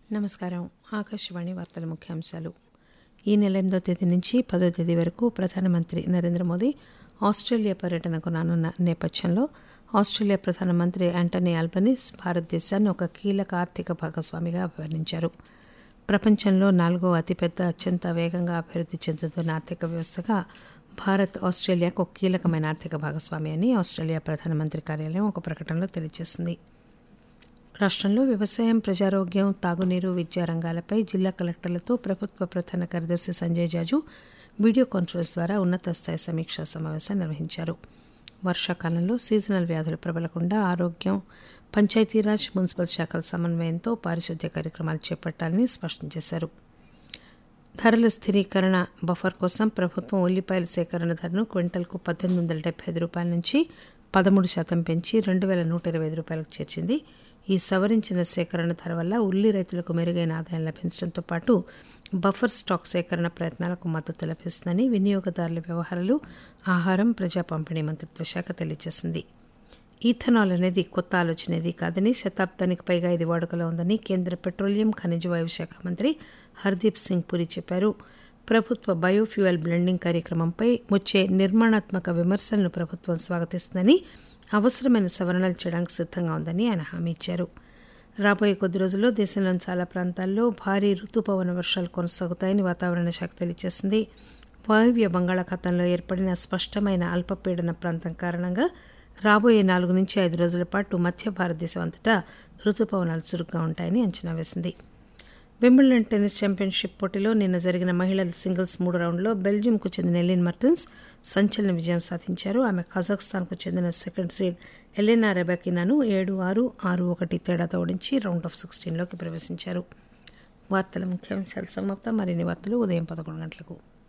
నమస్కారం ఆకాశవాణి వార్తల ముఖ్యాంశాలు ఈ నెల ఎనిమిదో తేదీ నుంచి పదో తేదీ వరకు ప్రధానమంత్రి నరేంద్ర మోదీ ఆస్ట్రేలియా పర్యటనకు రానున్న నేపథ్యంలో ఆస్ట్రేలియా ప్రధానమంత్రి యాంటనీ ఆల్బనీస్ భారతదేశాన్ని ఒక కీలక ఆర్థిక భాగస్వామిగా అభివర్ణించారు ప్రపంచంలో నాలుగో అతిపెద్ద అత్యంత వేగంగా అభివృద్ధి చెందుతున్న ఆర్థిక వ్యవస్థగా భారత్ ఆస్ట్రేలియాకు ఒక కీలకమైన ఆర్థిక భాగస్వామి అని ఆస్ట్రేలియా ప్రధానమంత్రి కార్యాలయం ఒక ప్రకటనలో తెలియజేసింది రాష్ట్రంలో వ్యవసాయం ప్రజారోగ్యం తాగునీరు విద్యా రంగాలపై జిల్లా కలెక్టర్లతో ప్రభుత్వ ప్రధాన కార్యదర్శి సంజయ్ జాజు వీడియో కాన్ఫరెన్స్ ద్వారా ఉన్నత స్థాయి సమీక్షా సమావేశం నిర్వహించారు వర్షాకాలంలో సీజనల్ వ్యాధులు ప్రబలకుండా ఆరోగ్యం పంచాయతీరాజ్ మున్సిపల్ శాఖల సమన్వయంతో పారిశుద్ధ్య కార్యక్రమాలు చేపట్టాలని స్పష్టం చేశారు ధరల స్థిరీకరణ బఫర్ కోసం ప్రభుత్వం ఉల్లిపాయల సేకరణ ధరను క్వింటల్కు పద్దెనిమిది వందల డెబ్బై ఐదు రూపాయల నుంచి పదమూడు శాతం పెంచి రెండు వేల నూట ఇరవై ఐదు రూపాయలకు చేర్చింది ఈ సవరించిన సేకరణ ధర వల్ల ఉల్లి రైతులకు మెరుగైన ఆదాయం లభించడంతో పాటు బఫర్ స్టాక్ సేకరణ ప్రయత్నాలకు మద్దతు లభిస్తుందని వినియోగదారుల వ్యవహారాలు ఆహారం ప్రజా పంపిణీ మంత్రిత్వ శాఖ తెలియజేసింది ఈథనాల్ అనేది కొత్త ఆలోచనేది కాదని శతాబ్దానికి పైగా ఇది వాడుకలో ఉందని కేంద్ర పెట్రోలియం ఖనిజ వాయు శాఖ మంత్రి హర్దీప్ సింగ్ పురి చెప్పారు ప్రభుత్వ బయోఫ్యూయల్ బ్లెండింగ్ కార్యక్రమంపై వచ్చే నిర్మాణాత్మక విమర్శలను ప్రభుత్వం స్వాగతిస్తుందని అవసరమైన సవరణలు చేయడానికి సిద్ధంగా ఉందని ఆయన హామీ ఇచ్చారు రాబోయే కొద్ది రోజుల్లో దేశంలోని చాలా ప్రాంతాల్లో భారీ రుతుపవన వర్షాలు కొనసాగుతాయని వాతావరణ శాఖ తెలియజేసింది వాయువ్య బంగాళాఖాతంలో ఏర్పడిన స్పష్టమైన అల్పపీడన ప్రాంతం కారణంగా రాబోయే నాలుగు నుంచి ఐదు రోజుల పాటు మధ్య భారతదేశం అంతటా రుతుపవనాలు చురుగ్గా ఉంటాయని అంచనా వేసింది వింబుల్డన్ టెన్నిస్ ఛాంపియన్షిప్ పోటీలో నిన్న జరిగిన మహిళల సింగిల్స్ మూడు రౌండ్లో బెల్జియంకు చెందిన ఎలిన్ మర్టన్స్ సంచలన విజయం సాధించారు ఆమె కజాఖ్స్తాన్కు చెందిన సెకండ్ సీడ్ ఎలెనా రెబాకినాను ఏడు ఆరు ఆరు ఒకటి తేడాతో ఓడించి రౌండ్ ఆఫ్ సిక్స్టీన్లోకి ప్రవేశించారు వార్తల ముఖ్యాంశాలు సమాప్తం మరిన్ని వార్తలు ఉదయం పదకొండు గంటలకు